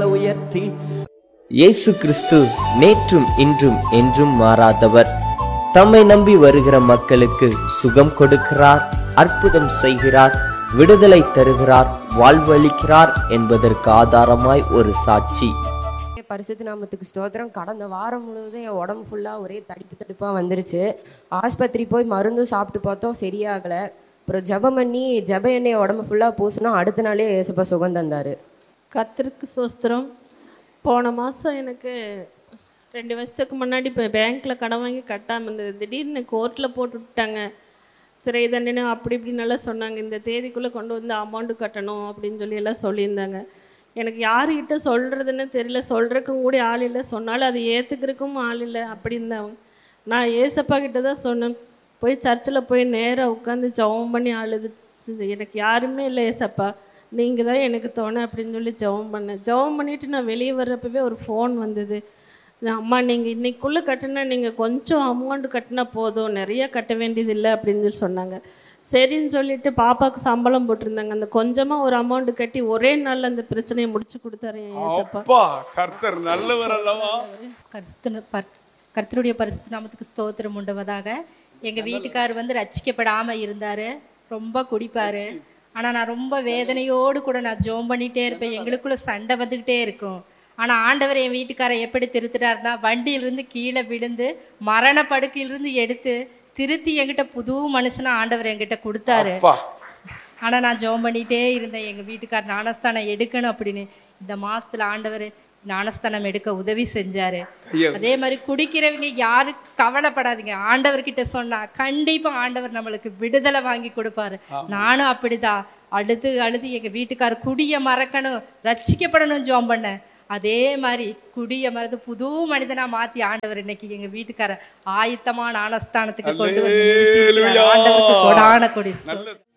கரங்களை உயர்த்தி இயேசு கிறிஸ்து நேற்றும் இன்றும் என்றும் மாறாதவர் தம்மை நம்பி வருகிற மக்களுக்கு சுகம் கொடுக்கிறார் அற்புதம் செய்கிறார் விடுதலை தருகிறார் வாழ்வளிக்கிறார் என்பதற்கு ஆதாரமாய் ஒரு சாட்சி பரிசுத்த நாமத்துக்கு ஸ்தோத்திரம் கடந்த வாரம் முழுவதும் என் உடம்பு ஃபுல்லாக ஒரே தடிப்பு தடிப்பாக வந்துருச்சு ஆஸ்பத்திரி போய் மருந்தும் சாப்பிட்டு பார்த்தோம் சரியாகலை அப்புறம் ஜெபம் பண்ணி ஜெப எண்ணெய் உடம்பு ஃபுல்லாக பூசினா அடுத்த நாளே ஏசப்பா சுகம் தந்தார் கர்த்தருக்கு சோஸ்திரம் போன மாதம் எனக்கு ரெண்டு வருஷத்துக்கு முன்னாடி இப்போ பேங்க்கில் கடன் வாங்கி கட்டாமல் இருந்தது திடீர்னு கோர்ட்டில் போட்டு விட்டாங்க சிறை தண்டனை அப்படி இப்படின்னு எல்லாம் சொன்னாங்க இந்த தேதிக்குள்ளே கொண்டு வந்து அமௌண்ட்டு கட்டணும் அப்படின்னு சொல்லி எல்லாம் சொல்லியிருந்தாங்க எனக்கு யாருக்கிட்ட சொல்கிறதுன்னு தெரியல சொல்கிறதுக்கும் கூட ஆள் இல்லை சொன்னாலும் அது ஏற்றுக்கிறதுக்கும் ஆள் இல்லை அப்படி இருந்தாங்க நான் ஏசப்பா கிட்ட தான் சொன்னேன் போய் சர்ச்சில் போய் நேராக உட்காந்து ஜெபம் பண்ணி அழுது எனக்கு யாருமே இல்லை ஏசப்பா நீங்கள் தான் எனக்கு தோணை அப்படின்னு சொல்லி ஜெபம் பண்ணேன் ஜெபம் பண்ணிவிட்டு நான் வெளியே வர்றப்பவே ஒரு ஃபோன் வந்தது நான், அம்மா நீங்கள் இன்னைக்குள்ளே கட்டினா நீங்கள் கொஞ்சம் அமௌண்ட் கட்டினா போதும் நிறைய கட்ட வேண்டியது இல்லை அப்படின்னு சொல்லி சொன்னாங்க சரின்னு சொல்லிட்டு பாப்பாவுக்கு சம்பளம் போட்டிருந்தாங்க அந்த கொஞ்சமாக ஒரு அமௌண்ட் கட்டி ஒரே நாளில் அந்த பிரச்சனையை முடிச்சு கொடுத்தாரு என் ஏசப்பா அப்பா கர்த்தர் நல்லவர் அல்லவா கர்த்தன பர் கர்த்தருடைய பரிசுத்த நாமத்துக்கு ஸ்தோத்திரம் உண்டுவதாக எங்கள் வீட்டுக்கார் வந்து ரட்சிக்கப்படாமல் இருந்தார் ரொம்ப குடிப்பார் ஆனால் நான் ரொம்ப வேதனையோடு கூட நான் ஜோம் பண்ணிகிட்டே இருப்பேன் எங்களுக்குள்ள சண்டை வந்துக்கிட்டே இருக்கும் ஆனால் ஆண்டவர் என் வீட்டுக்காரை எப்படி திருத்துட்டாருன்னா வண்டியிலிருந்து கீழே விழுந்து மரண படுக்கையிலிருந்து எடுத்து திருத்தி என்கிட்ட புது மனுஷனா ஆண்டவர் என்கிட்ட கொடுத்தாரு அப்பா ஆனால் நான் ஜெபம் பண்ணிகிட்டே இருந்தேன் எங்கள் வீட்டுக்கார் ஞானஸ்தானம் எடுக்கணும் அப்படின்னு இந்த மாசத்துல ஆண்டவர் ஞானஸ்தானம் எடுக்க உதவி செஞ்சாரு ஐயோ. அதே மாதிரி குடிக்கிறவங்க யாரும் கவலைப்படாதீங்க ஆண்டவர்கிட்ட சொன்னா கண்டிப்பா ஆண்டவர் நம்மளுக்கு விடுதலை வாங்கி கொடுப்பாரு நானும் அப்படிதான் அழுது அழுது எங்க வீட்டுக்கார் குடிய மறக்கணும் ரட்சிக்கப்படணும் ஜெபம் பண்ணேன் அதே மாதிரி குடிய மறந்து புது மனிதனா மாத்தி ஆண்டவர் இன்னைக்கு எங்க வீட்டுக்கார ஆயத்தமான ஆனஸ்தானத்துக்கு கொண்டு வந்து நிறுத்தி இருக்கிறார். அல்லேலூயா. ஆண்டவருக்கு கொடான கொடி நல்ல